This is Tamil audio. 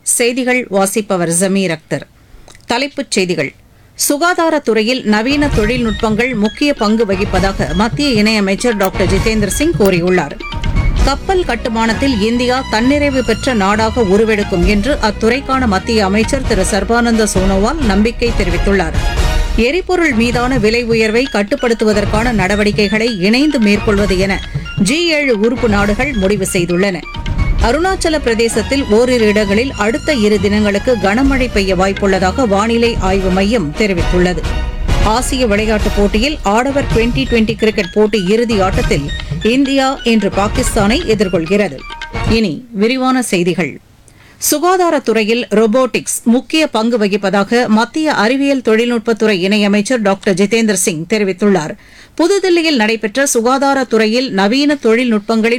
செய்திகள் வாசிப்பவர் ஜமீர் அக்தர் தலைப்புச் செய்திகள் சுகாதாரத்துறையில் நவீன தொழில்நுட்பங்கள் முக்கிய பங்கு வகிப்பதாக மத்திய இணையமைச்சர் டாக்டர் ஜிதேந்திர சிங் கூறியுள்ளார் கப்பல் கட்டுமானத்தில் இந்தியா தன்னிறைவு பெற்ற நாடாக உருவெடுக்கும் என்று அத்துறைக்கான மத்திய அமைச்சர் திரு சர்பானந்த சோனோவால் நம்பிக்கை தெரிவித்துள்ளார் எரிபொருள் மீதான விலை உயர்வை கட்டுப்படுத்துவதற்கான நடவடிக்கைகளை இணைந்து மேற்கொள்வது என ஜி ஏழு உறுப்பு நாடுகள் முடிவு செய்துள்ளன அருணாச்சல பிரதேசத்தில் ஓரிரு இடங்களில் அடுத்த இரு தினங்களுக்கு கனமழை பெய்ய வாய்ப்புள்ளதாக வானிலை ஆய்வு மையம் தெரிவித்துள்ளது ஆசிய விளையாட்டுப் போட்டியில் ஆடவர் டுவெண்டி டுவெண்டி கிரிக்கெட் போட்டி இறுதி ஆட்டத்தில் இந்தியா இன்று பாகிஸ்தானை எதிர்கொள்கிறது இனி விரிவான செய்திகள் சுகாதாரத்துறையில் ரோபோட்டிக்ஸ் முக்கிய பங்கு வகிப்பதாக மத்திய அறிவியல் தொழில்நுட்பத்துறை இணையமைச்சர் டாக்டர் ஜிதேந்திர சிங் தெரிவித்துள்ளார் புதுதில்லியில் நடைபெற்ற சுகாதாரத்துறையில் நவீன தொழில்நுட்பங்களின்